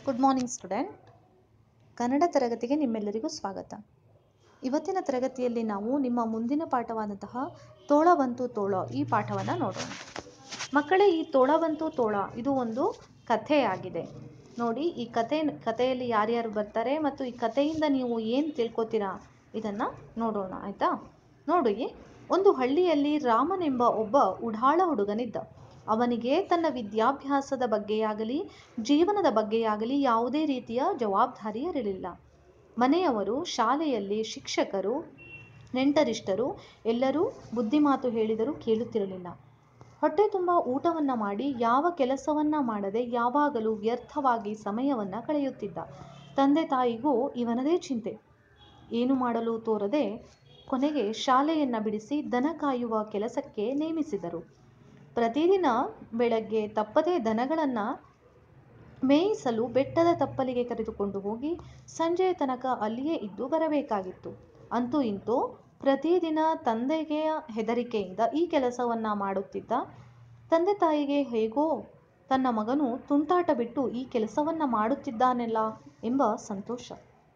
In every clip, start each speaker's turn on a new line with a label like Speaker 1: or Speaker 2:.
Speaker 1: good morning student Kannada ತರಗತಿಗೆ ನಿಮ್ಮೆಲ್ಲರಿಗೂ ಸ್ವಾಗತ ಇವತ್ತಿನ ತರಗತಿಯಲ್ಲಿ ನಾವು ನಿಮ್ಮ ಮುಂದಿನ ಪಾಠವಾದಂತಹ ತೋಳ ಬಂತು ತೋಳ ಈ ಪಾಠವನ್ನು ನೋಡೋಣ ಮಕ್ಕಳೇ ಈ ತೋಳ ಬಂತು ತೋಳ ಇದು ಒಂದು ಕಥೆಯಾಗಿದೆ ನೋಡಿ ಈ ಕಥೆ ಕಥೆಯಲ್ಲಿ ಯಾರ್ಯಾರು ಬರ್ತಾರೆ ಮತ್ತು ಈ ಕಥೆಯಿಂದ ನೀವು ಏನು ತಿಳ್ಕೊತೀರಾ ಇದನ್ನು ನೋಡೋಣ ಆಯಿತಾ ನೋಡಿ ಒಂದು ಹಳ್ಳಿಯಲ್ಲಿ ರಾಮನೆಂಬ ಒಬ್ಬ ಉಡಾಳ ಹುಡುಗನಿದ್ದ ಅವನಿಗೆ ತನ್ನ ವಿದ್ಯಾಭ್ಯಾಸದ ಬಗ್ಗೆಯಾಗಲಿ ಜೀವನದ ಬಗ್ಗೆಯಾಗಲಿ ಯಾವುದೇ ರೀತಿಯ ಜವಾಬ್ದಾರಿ ಇರಲಿಲ್ಲ ಮನೆಯವರು ಶಾಲೆಯಲ್ಲಿ ಶಿಕ್ಷಕರು ನೆಂಟರಿಷ್ಟರು ಎಲ್ಲರೂ ಬುದ್ಧಿಮಾತು ಹೇಳಿದರೂ ಕೇಳುತ್ತಿರಲಿಲ್ಲ ಹೊಟ್ಟೆ ತುಂಬ ಊಟವನ್ನು ಮಾಡಿ ಯಾವ ಕೆಲಸವನ್ನ ಮಾಡದೆ ಯಾವಾಗಲೂ ವ್ಯರ್ಥವಾಗಿ ಸಮಯವನ್ನು ಕಳೆಯುತ್ತಿದ್ದ ತಂದೆ ತಾಯಿಗೂ ಇವನದೇ ಚಿಂತೆ ಏನು ಮಾಡಲು ತೋರದೆ ಕೊನೆಗೆ ಶಾಲೆಯನ್ನು ಬಿಡಿಸಿ ದನ ಕಾಯುವ ಕೆಲಸಕ್ಕೆ ನೇಮಿಸಿದರು ಪ್ರತಿದಿನ ಬೆಳಗ್ಗೆ ತಪ್ಪದೇ ದನಗಳನ್ನು ಮೇಯಿಸಲು ಬೆಟ್ಟದ ತಪ್ಪಲಿಗೆ ಕರೆದುಕೊಂಡು ಹೋಗಿ ಸಂಜೆಯ ತನಕ ಅಲ್ಲಿಯೇ ಇದ್ದು ಬರಬೇಕಾಗಿತ್ತು ಅಂತೂ ಇಂತೂ ಪ್ರತಿದಿನ ತಂದೆಗೆ ಹೆದರಿಕೆಯಿಂದ ಈ ಕೆಲಸವನ್ನು ಮಾಡುತ್ತಿದ್ದ ತಂದೆ ತಾಯಿಗೆ ಹೇಗೋ ತನ್ನ ಮಗನು ತುಂಟಾಟ ಬಿಟ್ಟು ಈ ಕೆಲಸವನ್ನು ಮಾಡುತ್ತಿದ್ದಾನೆಲ್ಲ ಎಂಬ ಸಂತೋಷ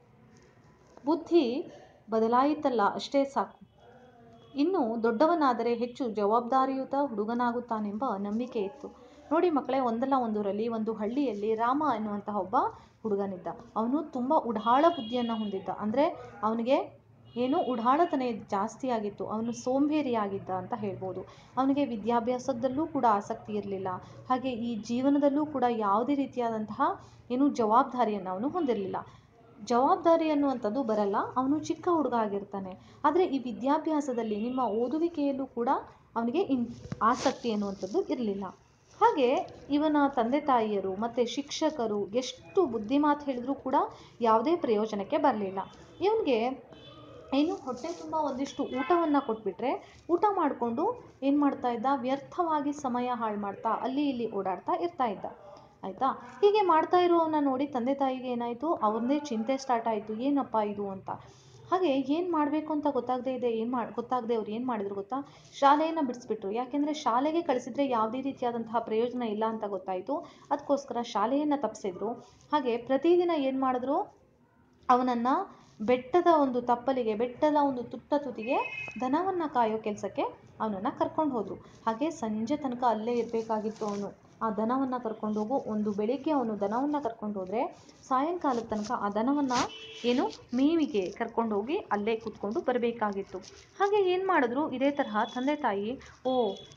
Speaker 1: ಬುದ್ಧಿ ಬದಲಾಯಿತಲ್ಲ ಅಷ್ಟೇ ಸಾಕು ಇನ್ನು ದೊಡ್ಡವನಾದರೆ ಹೆಚ್ಚು ಜವಾಬ್ದಾರಿಯುತ ಹುಡುಗನಾಗುತ್ತಾನೆಂಬ ನಂಬಿಕೆ ಇತ್ತು ನೋಡಿ ಮಕ್ಕಳೇ ಒಂದಲ್ಲ ಒಂದೂರಲ್ಲಿ ಒಂದು ಹಳ್ಳಿಯಲ್ಲಿ ರಾಮ ಎನ್ನುವಂತಹ ಒಬ್ಬ ಹುಡುಗನಿದ್ದ ಅವನು ತುಂಬ ಉಡಾಳ ಬುದ್ಧಿಯನ್ನು ಹೊಂದಿದ್ದ ಅಂದರೆ ಅವನಿಗೆ ಏನು ಉಡಾಳತನ ಜಾಸ್ತಿ ಆಗಿತ್ತು ಅವನು ಸೋಂಬೇರಿಯಾಗಿದ್ದ ಅಂತ ಹೇಳ್ಬೋದು ಅವನಿಗೆ ವಿದ್ಯಾಭ್ಯಾಸದಲ್ಲೂ ಕೂಡ ಆಸಕ್ತಿ ಇರಲಿಲ್ಲ ಹಾಗೆ ಈ ಜೀವನದಲ್ಲೂ ಕೂಡ ಯಾವುದೇ ರೀತಿಯಾದಂತಹ ಏನು ಜವಾಬ್ದಾರಿಯನ್ನು ಅವನು ಹೊಂದಿರಲಿಲ್ಲ ಜವಾಬ್ದಾರಿ ಅನ್ನುವಂಥದ್ದು ಬರಲ್ಲ ಅವನು ಚಿಕ್ಕ ಹುಡುಗ ಆಗಿರ್ತಾನೆ ಆದರೆ ಈ ವಿದ್ಯಾಭ್ಯಾಸದಲ್ಲಿ ನಿಮ್ಮ ಓದುವಿಕೆಯಲ್ಲೂ ಕೂಡ ಅವನಿಗೆ ಇನ್ ಆಸಕ್ತಿ ಅನ್ನುವಂಥದ್ದು ಇರಲಿಲ್ಲ ಹಾಗೆ ಇವನ ತಂದೆ ತಾಯಿಯರು ಮತ್ತು ಶಿಕ್ಷಕರು ಎಷ್ಟು ಬುದ್ಧಿಮಾತು ಹೇಳಿದ್ರೂ ಕೂಡ ಯಾವುದೇ ಪ್ರಯೋಜನಕ್ಕೆ ಬರಲಿಲ್ಲ ಇವನಿಗೆ ಏನು ಹೊಟ್ಟೆ ತುಂಬ ಒಂದಿಷ್ಟು ಊಟವನ್ನು ಕೊಟ್ಬಿಟ್ರೆ ಊಟ ಮಾಡಿಕೊಂಡು ಏನು ಮಾಡ್ತಾ ಇದ್ದ ವ್ಯರ್ಥವಾಗಿ ಸಮಯ ಹಾಳು ಮಾಡ್ತಾ ಅಲ್ಲಿ ಇಲ್ಲಿ ಓಡಾಡ್ತಾ ಇರ್ತಾ ಇದ್ದ ಆಯಿತಾ ಹೀಗೆ ಮಾಡ್ತಾ ಇರೋವನ್ನ ನೋಡಿ ತಂದೆ ತಾಯಿಗೆ ಏನಾಯಿತು ಅವ್ರನ್ನೇ ಚಿಂತೆ ಸ್ಟಾರ್ಟ್ ಆಯಿತು ಏನಪ್ಪ ಇದು ಅಂತ ಹಾಗೆ ಏನು ಮಾಡಬೇಕು ಅಂತ ಗೊತ್ತಾಗದೇ ಇದೆ ಏನು ಮಾಡಿ ಗೊತ್ತಾಗದೆ ಅವ್ರು ಏನು ಮಾಡಿದ್ರು ಗೊತ್ತಾ ಶಾಲೆಯನ್ನು ಬಿಡಿಸ್ಬಿಟ್ರು ಯಾಕೆಂದರೆ ಶಾಲೆಗೆ ಕಳಿಸಿದ್ರೆ ಯಾವುದೇ ರೀತಿಯಾದಂತಹ ಪ್ರಯೋಜನ ಇಲ್ಲ ಅಂತ ಗೊತ್ತಾಯಿತು ಅದಕ್ಕೋಸ್ಕರ ಶಾಲೆಯನ್ನು ತಪ್ಪಿಸಿದ್ರು ಹಾಗೆ ಪ್ರತಿದಿನ ಏನು ಮಾಡಿದ್ರು ಅವನನ್ನು ಬೆಟ್ಟದ ಒಂದು ತಪ್ಪಲಿಗೆ ಬೆಟ್ಟದ ಒಂದು ತುತ್ತ ತುದಿಗೆ ದನವನ್ನು ಕಾಯೋ ಕೆಲಸಕ್ಕೆ ಅವನನ್ನು ಕರ್ಕೊಂಡು ಹೋದರು ಹಾಗೆ ಸಂಜೆ ತನಕ ಅಲ್ಲೇ ಇರಬೇಕಾಗಿತ್ತು ಅವನು ಆ ದನವನ್ನು ಕರ್ಕೊಂಡು ಹೋಗು ಒಂದು ಬೆಳಿಗ್ಗೆ ಅವನು ದನವನ್ನು ಕರ್ಕೊಂಡು ಹೋದರೆ ಸಾಯಂಕಾಲದ ತನಕ ಆ ದನವನ್ನು ಏನು ಮೇವಿಗೆ ಕರ್ಕೊಂಡು ಹೋಗಿ ಅಲ್ಲೇ ಕೂತ್ಕೊಂಡು ಬರಬೇಕಾಗಿತ್ತು ಹಾಗೆ ಏನು ಮಾಡಿದ್ರು ಇದೇ ತರಹ ತಂದೆ ತಾಯಿ ಓ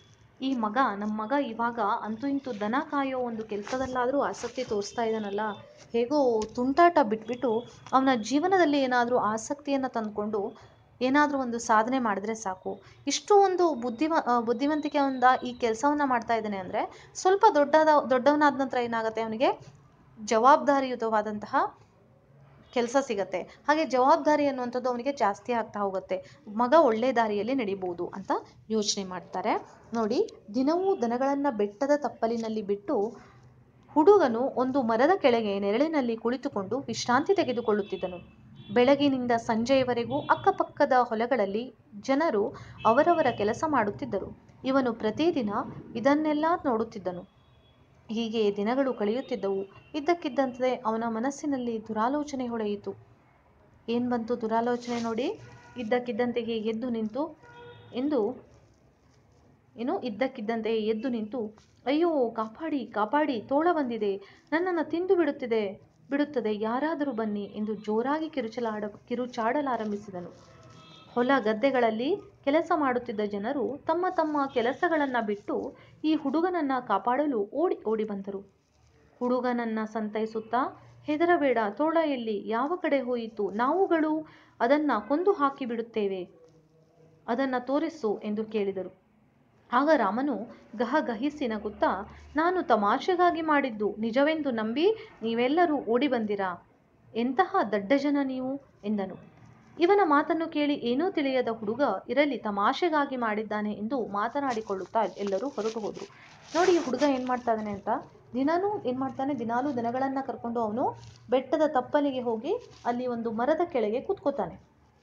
Speaker 1: ಈ ಮಗ ನಮ್ಮ ಮಗ ಇವಾಗ ಅಂತೂ ಇಂತೂ ದನ ಕಾಯೋ ಒಂದು ಕೆಲಸದಲ್ಲಾದರೂ ಆಸಕ್ತಿ ತೋರಿಸ್ತಾ ಇದ್ದಾನಲ್ಲ ಹೇಗೋ ತುಂಟಾಟ ಬಿಟ್ಬಿಟ್ಟು ಅವನ ಜೀವನದಲ್ಲಿ ಏನಾದರೂ ಆಸಕ್ತಿಯನ್ನು ತಂದುಕೊಂಡು ಏನಾದರೂ ಒಂದು ಸಾಧನೆ ಮಾಡಿದ್ರೆ ಸಾಕು ಇಷ್ಟು ಒಂದು ಬುದ್ಧಿವ ಬುದ್ಧಿವಂತಿಕೆಯಿಂದ ಈ ಕೆಲಸವನ್ನು ಮಾಡ್ತಾ ಇದ್ದಾನೆ ಅಂದರೆ ಸ್ವಲ್ಪ ದೊಡ್ಡದ ದೊಡ್ಡವನಾದ ನಂತರ ಏನಾಗುತ್ತೆ ಅವನಿಗೆ ಜವಾಬ್ದಾರಿಯುತವಾದಂತಹ ಕೆಲಸ ಸಿಗತ್ತೆ ಹಾಗೆ ಜವಾಬ್ದಾರಿ ಅನ್ನುವಂಥದ್ದು ಅವನಿಗೆ ಜಾಸ್ತಿ ಆಗ್ತಾ ಹೋಗುತ್ತೆ ಮಗ ಒಳ್ಳೆ ದಾರಿಯಲ್ಲಿ ನಡಿಬೋದು ಅಂತ ಯೋಚನೆ ಮಾಡ್ತಾರೆ ನೋಡಿ ದಿನವೂ ದನಗಳನ್ನು ಬೆಟ್ಟದ ತಪ್ಪಲಿನಲ್ಲಿ ಬಿಟ್ಟು ಹುಡುಗನು ಒಂದು ಮರದ ಕೆಳಗೆ ನೆರಳಿನಲ್ಲಿ ಕುಳಿತುಕೊಂಡು ವಿಶ್ರಾಂತಿ ತೆಗೆದುಕೊಳ್ಳುತ್ತಿದ್ದನು ಬೆಳಗಿನಿಂದ ಸಂಜೆಯವರೆಗೂ ಅಕ್ಕಪಕ್ಕದ ಹೊಲಗಳಲ್ಲಿ ಜನರು ಅವರವರ ಕೆಲಸ ಮಾಡುತ್ತಿದ್ದರು ಇವನು ಪ್ರತಿದಿನ ಇದನ್ನೆಲ್ಲ ನೋಡುತ್ತಿದ್ದನು ಹೀಗೆ ದಿನಗಳು ಕಳೆಯುತ್ತಿದ್ದವು ಇದ್ದಕ್ಕಿದ್ದಂತೆ ಅವನ ಮನಸ್ಸಿನಲ್ಲಿ ದುರಾಲೋಚನೆ ಹೊಳೆಯಿತು ಏನು ಬಂತು ದುರಾಲೋಚನೆ ನೋಡಿ ಇದ್ದಕ್ಕಿದ್ದಂತೆಯೇ ಎದ್ದು ನಿಂತು ಎಂದು ಏನು ಇದ್ದಕ್ಕಿದ್ದಂತೆ ಎದ್ದು ನಿಂತು ಅಯ್ಯೋ ಕಾಪಾಡಿ ಕಾಪಾಡಿ ತೋಳ ಬಂದಿದೆ ನನ್ನನ್ನು ತಿಂದು ಬಿಡುತ್ತಿದೆ ಬಿಡುತ್ತದೆ ಯಾರಾದರೂ ಬನ್ನಿ ಎಂದು ಜೋರಾಗಿ ಕಿರುಚಲಾಡ ಕಿರುಚಾಡಲಾರಂಭಿಸಿದನು ಹೊಲ ಗದ್ದೆಗಳಲ್ಲಿ ಕೆಲಸ ಮಾಡುತ್ತಿದ್ದ ಜನರು ತಮ್ಮ ತಮ್ಮ ಕೆಲಸಗಳನ್ನು ಬಿಟ್ಟು ಈ ಹುಡುಗನನ್ನು ಕಾಪಾಡಲು ಓಡಿ ಓಡಿ ಬಂದರು ಹುಡುಗನನ್ನು ಸಂತೈಸುತ್ತಾ ಹೆದರಬೇಡ ತೋಳ ಎಲ್ಲಿ ಯಾವ ಕಡೆ ಹೋಯಿತು ನಾವುಗಳು ಅದನ್ನು ಕೊಂದು ಹಾಕಿ ಬಿಡುತ್ತೇವೆ ಅದನ್ನು ತೋರಿಸು ಎಂದು ಕೇಳಿದರು ಆಗ ರಾಮನು ಗಹಗಹಿಸಿ ನಗುತ್ತಾ ನಾನು ತಮಾಷೆಗಾಗಿ ಮಾಡಿದ್ದು ನಿಜವೆಂದು ನಂಬಿ ನೀವೆಲ್ಲರೂ ಓಡಿ ಬಂದಿರಾ ಎಂತಹ ದಡ್ಡ ಜನ ನೀವು ಎಂದನು ಇವನ ಮಾತನ್ನು ಕೇಳಿ ಏನೂ ತಿಳಿಯದ ಹುಡುಗ ಇರಲಿ ತಮಾಷೆಗಾಗಿ ಮಾಡಿದ್ದಾನೆ ಎಂದು ಮಾತನಾಡಿಕೊಳ್ಳುತ್ತಾ ಎಲ್ಲರೂ ಹೊರಟು ಹೋದರು ನೋಡಿ ಈ ಹುಡುಗ ಏನು ಮಾಡ್ತಾ ಇದ್ದಾನೆ ಅಂತ ದಿನಾನೂ ಏನು ಮಾಡ್ತಾನೆ ದಿನಾಲೂ ದನಗಳನ್ನು ಕರ್ಕೊಂಡು ಅವನು ಬೆಟ್ಟದ ತಪ್ಪಲಿಗೆ ಹೋಗಿ ಅಲ್ಲಿ ಒಂದು ಮರದ ಕೆಳಗೆ ಕೂತ್ಕೋತಾನೆ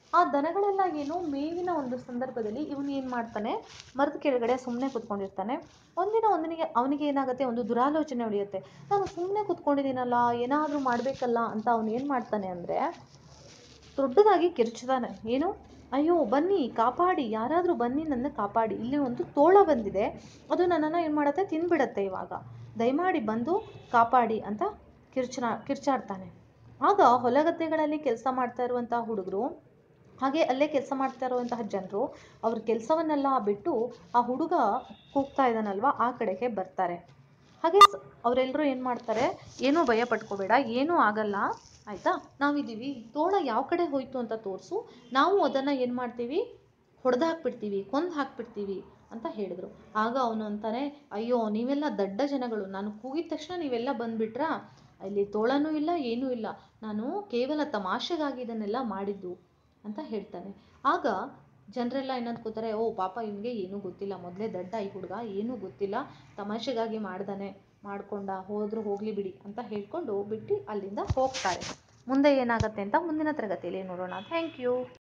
Speaker 1: ಆ ದನಗಳೆಲ್ಲ ಏನು ಮೇವಿನ ಒಂದು ಸಂದರ್ಭದಲ್ಲಿ ಇವನು ಏನು ಮಾಡ್ತಾನೆ ಮರದ ಕೆಳಗಡೆ ಸುಮ್ಮನೆ ಕೂತ್ಕೊಂಡಿರ್ತಾನೆ ಒಂದಿನ ಒಂದಿನಿಗೆ ಅವನಿಗೆ ಏನಾಗುತ್ತೆ ಒಂದು ದುರಾಲೋಚನೆ ಹೊಡೆಯುತ್ತೆ ನಾನು ಸುಮ್ಮನೆ ಕೂತ್ಕೊಂಡಿದ್ದೀನಲ್ಲ ಏನಾದರೂ ಮಾಡಬೇಕಲ್ಲ ಅಂತ ಅವನು ಏನು ಮಾಡ್ತಾನೆ ಅಂದರೆ ದೊಡ್ಡದಾಗಿ ಕಿರ್ಚ್ತಾನೆ ಏನು ಅಯ್ಯೋ ಬನ್ನಿ ಕಾಪಾಡಿ ಯಾರಾದರೂ ಬನ್ನಿ ನನ್ನ ಕಾಪಾಡಿ ಇಲ್ಲಿ ಒಂದು ತೋಳ ಬಂದಿದೆ ಅದು ನನ್ನನ್ನು ಏನು ಮಾಡುತ್ತೆ ತಿಂದ್ಬಿಡತ್ತೆ ಇವಾಗ ದಯಮಾಡಿ ಬಂದು ಕಾಪಾಡಿ ಅಂತ ಕಿರ್ಚನ ಕಿರ್ಚಾಡ್ತಾನೆ ಆಗ ಹೊಲಗದ್ದೆಗಳಲ್ಲಿ ಕೆಲಸ ಮಾಡ್ತಾ ಇರುವಂತಹ ಹುಡುಗರು ಹಾಗೆ ಅಲ್ಲೇ ಕೆಲಸ ಮಾಡ್ತಾ ಇರುವಂತಹ ಜನರು ಅವ್ರ ಕೆಲಸವನ್ನೆಲ್ಲ ಬಿಟ್ಟು ಆ ಹುಡುಗ ಕೂಗ್ತಾ ಇದ್ದಾನಲ್ವ ಆ ಕಡೆಗೆ ಬರ್ತಾರೆ ಹಾಗೆ ಸ- ಅವರೆಲ್ಲರೂ ಏನು ಮಾಡ್ತಾರೆ ಏನೂ ಭಯ ಪಟ್ಕೋಬೇಡ ಏನೂ ಆಗಲ್ಲ ಆಯಿತಾ ನಾವಿದ್ದೀವಿ ತೋಳ ಯಾವ ಕಡೆ ಹೋಯ್ತು ಅಂತ ತೋರಿಸು ನಾವು ಅದನ್ನು ಏನು ಮಾಡ್ತೀವಿ ಹೊಡೆದು ಹಾಕ್ಬಿಡ್ತೀವಿ ಕೊಂದು ಹಾಕ್ಬಿಡ್ತೀವಿ ಅಂತ ಹೇಳಿದ್ರು ಆಗ ಅವನು ಅಂತಾನೆ ಅಯ್ಯೋ ನೀವೆಲ್ಲ ದಡ್ಡ ಜನಗಳು ನಾನು ಕೂಗಿದ ತಕ್ಷಣ ನೀವೆಲ್ಲ ಬಂದ್ಬಿಟ್ರಾ ಇಲ್ಲಿ ತೋಳನೂ ಇಲ್ಲ ಏನೂ ಇಲ್ಲ ನಾನು ಕೇವಲ ತಮಾಷೆಗಾಗಿ ಇದನ್ನೆಲ್ಲ ಮಾಡಿದ್ದು ಅಂತ ಹೇಳ್ತಾನೆ ಆಗ ಜನರೆಲ್ಲ ಏನಂದ್ಕೋತಾರೆ ಓ ಪಾಪ ಇವನಿಗೆ ಏನೂ ಗೊತ್ತಿಲ್ಲ ಮೊದಲೇ ದಡ್ಡ ಈ ಹುಡುಗ ಏನೂ ಗೊತ್ತಿಲ್ಲ ತಮಾಷೆಗಾಗಿ ಮಾಡ್ದಾನೆ ಮಾಡ್ಕೊಂಡ ಹೋದ್ರು ಹೋಗಲಿ ಬಿಡಿ ಅಂತ ಹೇಳ್ಕೊಂಡು ಬಿಟ್ಟು ಅಲ್ಲಿಂದ ಹೋಗ್ತಾರೆ ಮುಂದೆ ಏನಾಗುತ್ತೆ ಅಂತ ಮುಂದಿನ ತರಗತಿಯಲ್ಲಿ ನೋಡೋಣ ಥ್ಯಾಂಕ್ ಯು